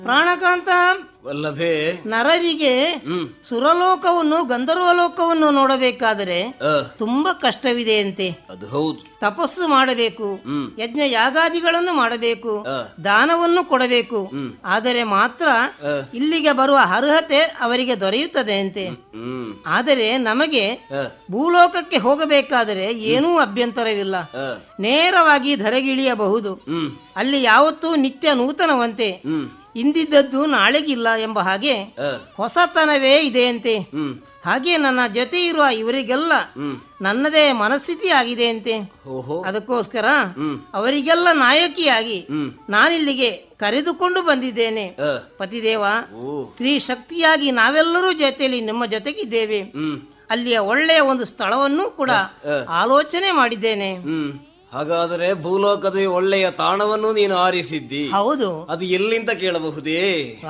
ಪ್ರಾಣಕಾಂತ ವಲ್ಲಭೆ ನರರಿಗೆ ಹ್ಮ್ ಸುರಲೋಕವನ್ನು ಗಂಧರ್ವಲೋಕವನ್ನು ನೋಡಬೇಕಾದರೆ ಆ, ತುಂಬಾ ಕಷ್ಟವಿದೆಯಂತೆ ಅದು ಹೌದು ತಪಸ್ಸು ಮಾಡಬೇಕು ಹ್ಮ್. ಯಜ್ಞ ಯಾಗಾದಿಗಳನ್ನು ಮಾಡಬೇಕು ಆ. ದಾನವನ್ನು ಕೊಡಬೇಕು ಹ್ಮ್. ಆದರೆ ಮಾತ್ರ ಆ. ಇಲ್ಲಿಗೆ ಬರುವ ಅರ್ಹತೆ ಅವರಿಗೆ ದೊರೆಯುತ್ತದೆ ಅಂತೆ ಹ್ಮ್ ಆದರೆ ನಮಗೆ ಆ, ಭೂಲೋಕಕ್ಕೆ ಹೋಗಬೇಕಾದರೆ ಏನೂ ಅಭ್ಯಂತರವಿಲ್ಲ ಆ, ನೇರವಾಗಿ ಧರೆಗಿಳಿಯಬಹುದು ಹ್ಮ್ ಅಲ್ಲಿ ಯಾವತ್ತೂ ನಿತ್ಯ ನೂತನವಂತೆ ಹ್ಮ್ ಇಂದಿದ್ದದ್ದು ನಾಳೆಗಿಲ್ಲ ಎಂಬ ಹಾಗೆ ಆ, ಹೊಸತನವೇ ಇದೆಯಂತೆ ಹ್ಮ್ ಹಾಗೆ ನನ್ನ ಜೊತೆ ಇರುವ ಇವರಿಗೆಲ್ಲ ಹ್ಮ್ ನನ್ನದೇ ಮನಸ್ಥಿತಿ ಆಗಿದೆಯಂತೆ ಓಹೋ ಅದಕ್ಕೋಸ್ಕರ ಹ್ಮ್ ಅವರಿಗೆಲ್ಲ ನಾಯಕಿಯಾಗಿ ಹ್ಮ್ ನಾನಿಲ್ಲಿಗೆ ಕರೆದುಕೊಂಡು ಬಂದಿದ್ದೇನೆ ಆ, ಪತಿದೇವ ಓ ಸ್ತ್ರೀ ಶಕ್ತಿಯಾಗಿ ನಾವೆಲ್ಲರೂ ಜೊತೆಯಲ್ಲಿ ನಿಮ್ಮ ಜೊತೆಗಿದ್ದೇವೆ ಹ್ಮ್ ಅಲ್ಲಿಯ ಒಳ್ಳೆಯ ಒಂದು ಸ್ಥಳವನ್ನು ಕೂಡ ಆ. ಆಲೋಚನೆ ಮಾಡಿದ್ದೇನೆ ಹ್ಮ್ ಹಾಗಾದರೆ ಭೂಲೋಕದ ಈ ಒಳ್ಳೆಯ ತಾಣವನ್ನು ನೀನು ಆರಿಸಿದ್ದಿ ಹೌದು ಅದು ಎಲ್ಲಿಂದ ಕೇಳಬಹುದೇ